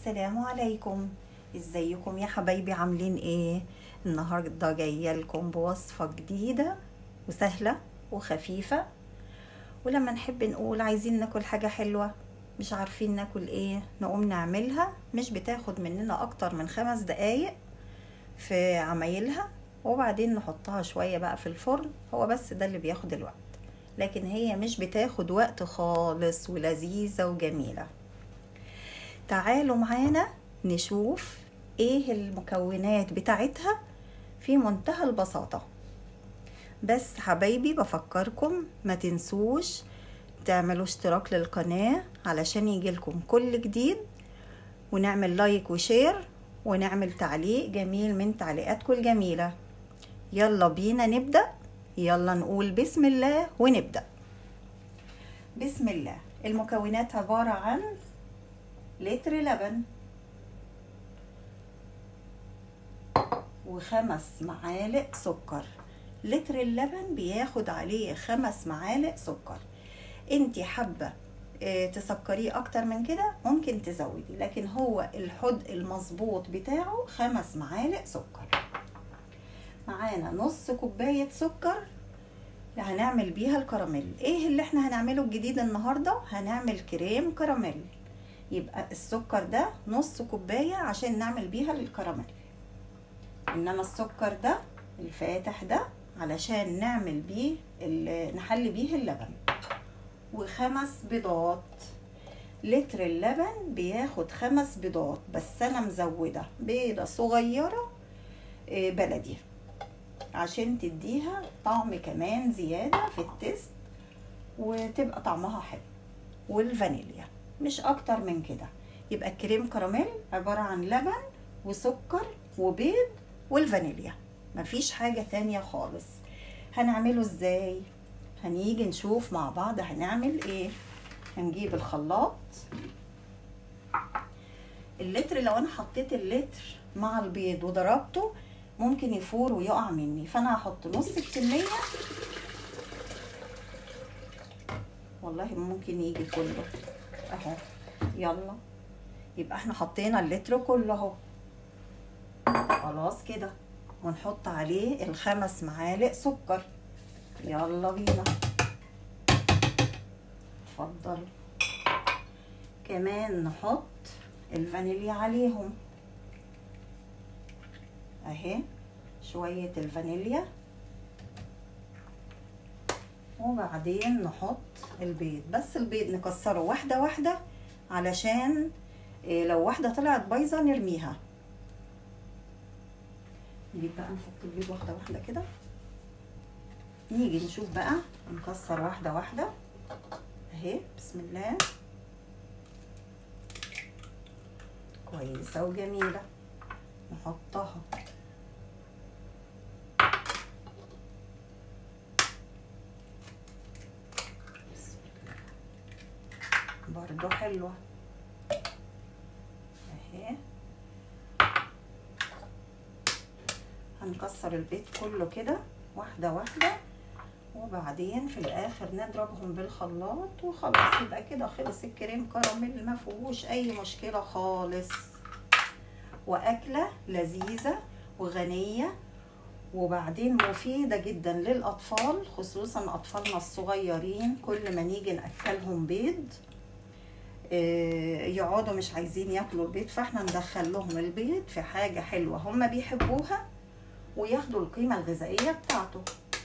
السلام عليكم ازيكم يا حبايبي عاملين ايه النهارده جايه لكم بوصفه جديده وسهله وخفيفه ولما نحب نقول عايزين ناكل حاجه حلوه مش عارفين ناكل ايه نقوم نعملها مش بتاخد مننا اكتر من خمس دقايق في عمايلها وبعدين نحطها شويه بقى في الفرن هو بس ده اللي بياخد الوقت لكن هي مش بتاخد وقت خالص ولذيذه وجميله تعالوا معانا نشوف ايه المكونات بتاعتها في منتهى البساطة بس حبايبي بفكركم ما تنسوش تعملوا اشتراك للقناة علشان يجيلكم كل جديد ونعمل لايك وشير ونعمل تعليق جميل من تعليقاتكم الجميلة يلا بينا نبدأ يلا نقول بسم الله ونبدأ بسم الله المكونات عبارة عن لتر لبن وخمس معالق سكر لتر اللبن بياخد عليه خمس معالق سكر انتي حابة تسكريه اكتر من كده ممكن تزودي لكن هو الحدق المظبوط بتاعه خمس معالق سكر معانا نص كوباية سكر هنعمل بيها الكراميل ايه اللي احنا هنعمله الجديد النهاردة هنعمل كريم كراميل يبقى السكر ده نص كوباية عشان نعمل بيها الكراميل انما السكر ده الفاتح ده علشان نعمل بيه نحلي بيه اللبن وخمس بيضات لتر اللبن بياخد خمس بيضات بس انا مزودة بيضة صغيرة بلدي عشان تديها طعم كمان زيادة في التست وتبقى طعمها حلو والفانيليا مش اكتر من كده يبقى الكريم كراميل عبارة عن لبن وسكر وبيض والفانيليا مفيش حاجة تانية خالص هنعمله ازاي هنيجي نشوف مع بعض هنعمل ايه هنجيب الخلاط اللتر لو انا حطيت اللتر مع البيض وضربته ممكن يفور ويقع مني فانا هحط نص الكمية والله ممكن يجي كله اهو يلا يبقى احنا حطينا اللتر كله اهو خلاص كده ونحط عليه الخمس معالق سكر يلا بينا اتفضل كمان نحط الفانيليا عليهم اهي شوية الفانيليا وبعدين نحط البيض بس البيض نكسره واحدة واحدة علشان لو واحدة طلعت بايظة نرميها نجيب بقى نحط البيض واحدة واحدة كده نيجي نشوف بقى نكسر واحدة واحدة اهي بسم الله كويسة وجميلة نحطها برضو حلوة اهي هنكسر البيت كله كده واحدة واحدة وبعدين في الاخر نضربهم بالخلاط وخلاص يبقى كده خلص الكريم كراميل ما فيهوش اي مشكلة خالص واكلة لذيذة وغنية وبعدين مفيدة جدا للأطفال خصوصا أطفالنا الصغيرين كل ما نيجي نأكلهم بيض يقعدوا مش عايزين ياكلوا البيض فاحنا ندخل لهم البيض في حاجة حلوة هم بيحبوها وياخدوا القيمة الغذائية بتاعته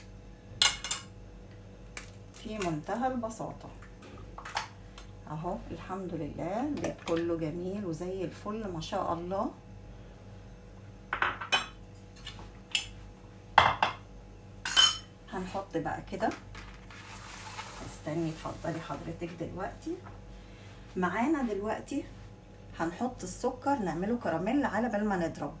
في منتهى البساطة اهو الحمد لله البيض كله جميل وزي الفل ما شاء الله هنحط بقى كده استني اتفضلي حضرتك دلوقتي معانا دلوقتي هنحط السكر نعمله كراميل على بال ما نضرب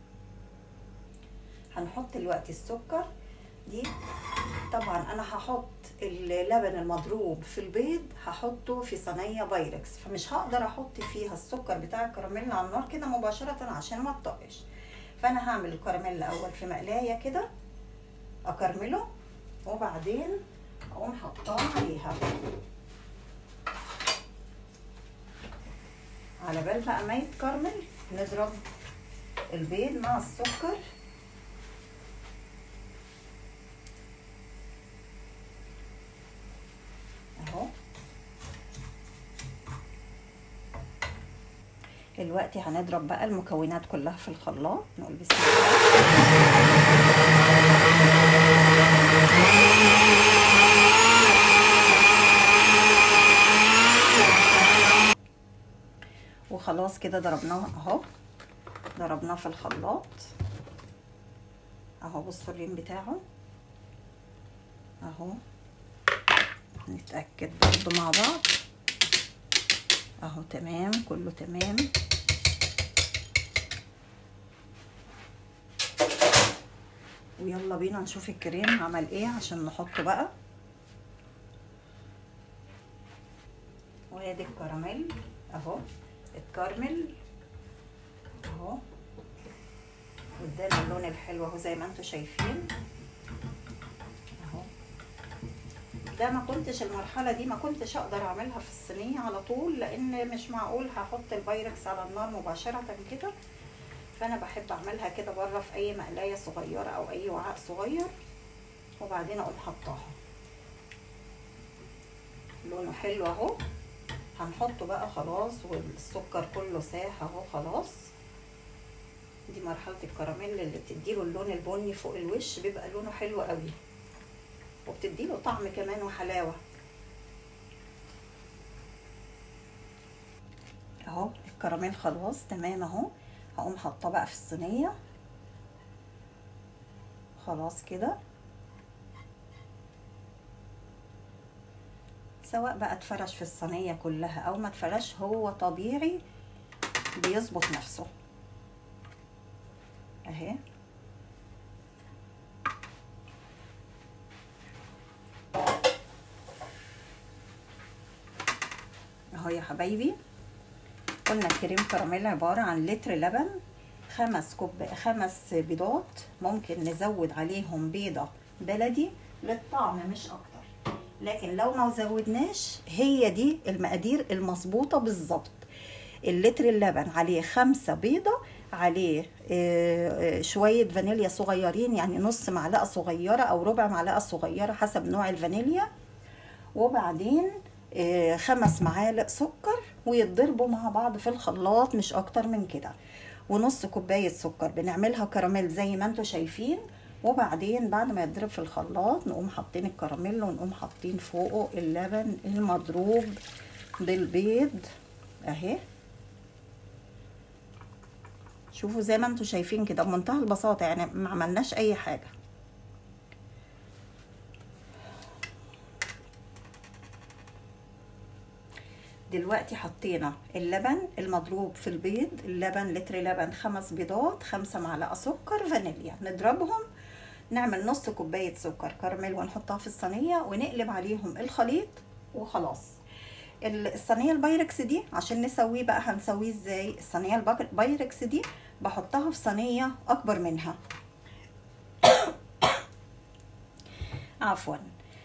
هنحط دلوقتي السكر دي طبعا انا هحط اللبن المضروب في البيض هحطه في صينيه بايركس فمش هقدر احط فيها السكر بتاع الكراميل على النار كده مباشره عشان ما تطقش فانا هعمل الكراميل الاول في مقلايه كده اكرمله وبعدين اقوم حطاه عليها على بال بقى ما يتكرمل نضرب البيض مع السكر اهو دلوقتي هنضرب بقى المكونات كلها في الخلاط نقول بسم الله وخلاص كده ضربناه اهو ضربناه في الخلاط اهو بصوا الريم بتاعه اهو نتأكد برضو مع بعض اهو تمام كله تمام ويلا بينا نشوف الكريم عمل ايه عشان نحطه بقى وادي الكراميل اهو اتكرمل اهو وادانا اللون الحلو اهو زي ما انتم شايفين اهو ده ما كنتش المرحلة دي ما كنتش اقدر اعملها في الصينية على طول لان مش معقول هحط البايركس على النار مباشرة كده فانا بحب اعملها كده بره في اي مقلاية صغيرة او اي وعاء صغير وبعدين اقوم حطاها لونه حلو اهو هنحطه بقى خلاص والسكر كله ساح اهو خلاص دي مرحلة الكراميل اللي بتديله اللون البني فوق الوش بيبقى لونه حلو قوي وبتديله طعم كمان وحلاوة اهو الكراميل خلاص تمام اهو هقوم حاطاه بقى في الصينية خلاص كده سواء بقى اتفرش في الصينية كلها او ما اتفرش هو طبيعي بيظبط نفسه اهي اهو يا حبايبي قلنا كريم كراميل عبارة عن لتر لبن خمس كوب خمس بيضات ممكن نزود عليهم بيضة بلدي للطعم مش اكتر لكن لو ما زودناش هي دي المقادير المظبوطة بالظبط اللتر اللبن عليه خمسة بيضة عليه شوية فانيليا صغيرين يعني نص معلقة صغيرة أو ربع معلقة صغيرة حسب نوع الفانيليا وبعدين خمس معالق سكر ويتضربوا مع بعض في الخلاط مش أكتر من كده ونص كوباية سكر بنعملها كراميل زي ما انتوا شايفين وبعدين بعد ما يتضرب في الخلاط نقوم حاطين الكراميل ونقوم حاطين فوقه اللبن المضروب بالبيض اهي شوفوا زي ما انتوا شايفين كده بمنتهى البساطة يعني ما عملناش اي حاجة دلوقتي حطينا اللبن المضروب في البيض اللبن لتر لبن خمس بيضات خمسة معلقة سكر فانيليا نضربهم نعمل نص كوباية سكر كراميل ونحطها في الصينية ونقلب عليهم الخليط وخلاص الصينية البايركس دي عشان نسويه بقى هنسويه ازاي الصينية البايركس دي بحطها في صينية اكبر منها عفوا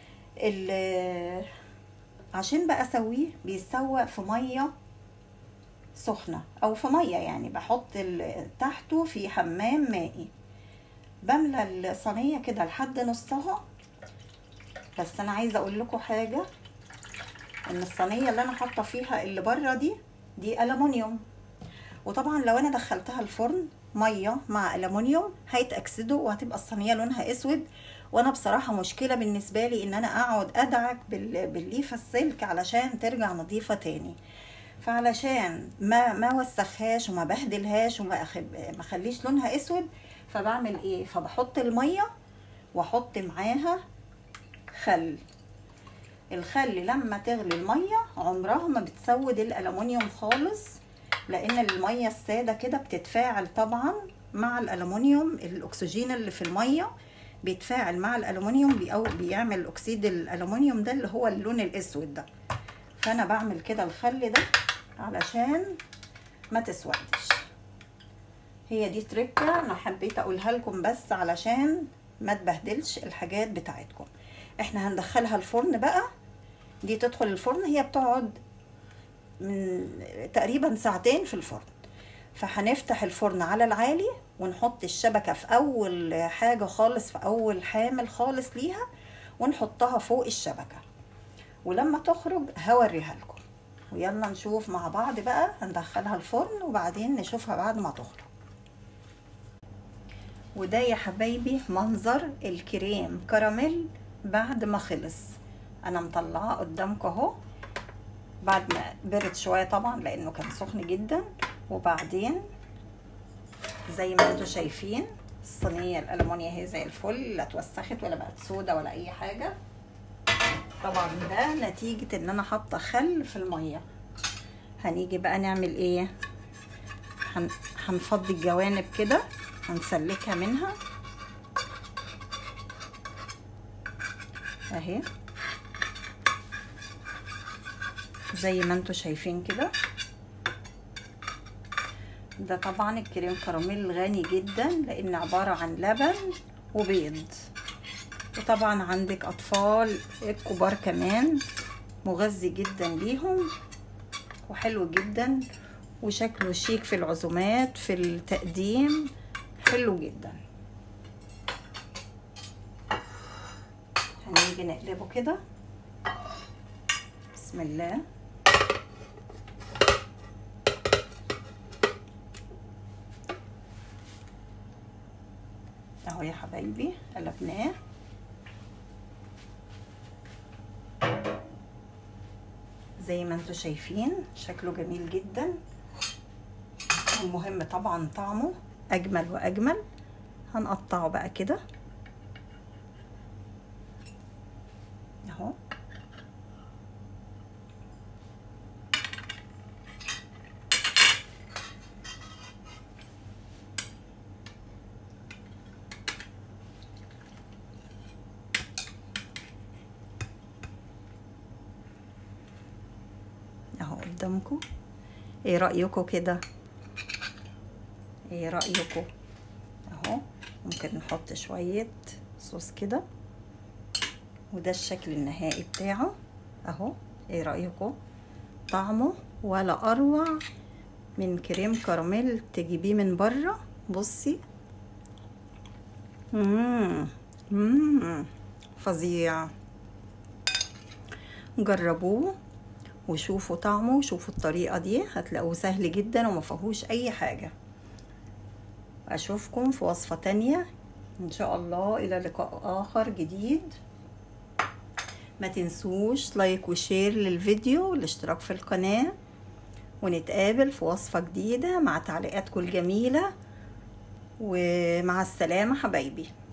عشان بقى اسويه بيتسوى في ميه سخنه او في ميه يعني بحط تحته في حمام مائي بملى الصينيه كده لحد نصها بس انا عايزه اقول لكم حاجه ان الصينيه اللي انا حاطه فيها اللي بره دي دي الومنيوم وطبعا لو انا دخلتها الفرن ميه مع الومنيوم هيتاكسدوا وهتبقى الصينيه لونها اسود وانا بصراحه مشكله بالنسبه لي ان انا اقعد ادعك بالليفه السلك علشان ترجع نظيفه تاني فعلشان ما ما وسخهاش وما بهدلهاش وما ما اخليش لونها اسود فبعمل ايه فبحط الميه واحط معاها خل الخل لما تغلي الميه عمرها ما بتسود الالومنيوم خالص لان الميه الساده كده بتتفاعل طبعا مع الالومنيوم الاكسجين اللي في الميه بيتفاعل مع الالومنيوم بيعمل اكسيد الالومنيوم ده اللي هو اللون الاسود ده فانا بعمل كده الخل ده علشان ما تسودش هي دي تركه انا حبيت اقولها لكم بس علشان ما تبهدلش الحاجات بتاعتكم احنا هندخلها الفرن بقى دي تدخل الفرن هي بتقعد من تقريبا ساعتين في الفرن فهنفتح الفرن على العالي ونحط الشبكة في أول حاجة خالص في أول حامل خالص ليها ونحطها فوق الشبكة ولما تخرج هوريها لكم ويلا نشوف مع بعض بقى هندخلها الفرن وبعدين نشوفها بعد ما تخرج وده يا حبايبي منظر الكريم كراميل بعد ما خلص انا مطلعاه قدامكم اهو بعد ما برد شويه طبعا لانه كان سخن جدا وبعدين زي ما انتم شايفين الصينيه الالمونيا هي زي الفل لا اتوسخت ولا بقت سودا ولا اي حاجه طبعا ده نتيجه ان انا حاطه خل في الميه هنيجي بقى نعمل ايه هن... هنفضي الجوانب كده هنسلكها منها اهي زي ما انتم شايفين كده ده طبعا الكريم كراميل غني جدا لان عبارة عن لبن وبيض وطبعا عندك اطفال الكبار كمان مغذي جدا ليهم وحلو جدا وشكله شيك في العزومات في التقديم حلو جدا هنيجي نقلبه كده بسم الله اهو يا حبايبي قلبناه زي ما انتم شايفين شكله جميل جدا المهم طبعا طعمه اجمل واجمل هنقطعه بقى كده اهو اهو قدامكم ايه رايكم كده ايه رايكم اهو ممكن نحط شويه صوص كده وده الشكل النهائي بتاعه اهو ايه رايكم طعمه ولا اروع من كريم كراميل تجيبيه من بره بصي مم. مم. فظيع جربوه وشوفوا طعمه وشوفوا الطريقة دي هتلاقوه سهل جدا وما فيهوش اي حاجة اشوفكم في وصفة تانية ان شاء الله الى لقاء اخر جديد ما تنسوش لايك وشير للفيديو والاشتراك في القناة ونتقابل في وصفة جديدة مع تعليقاتكم الجميلة ومع السلامة حبايبي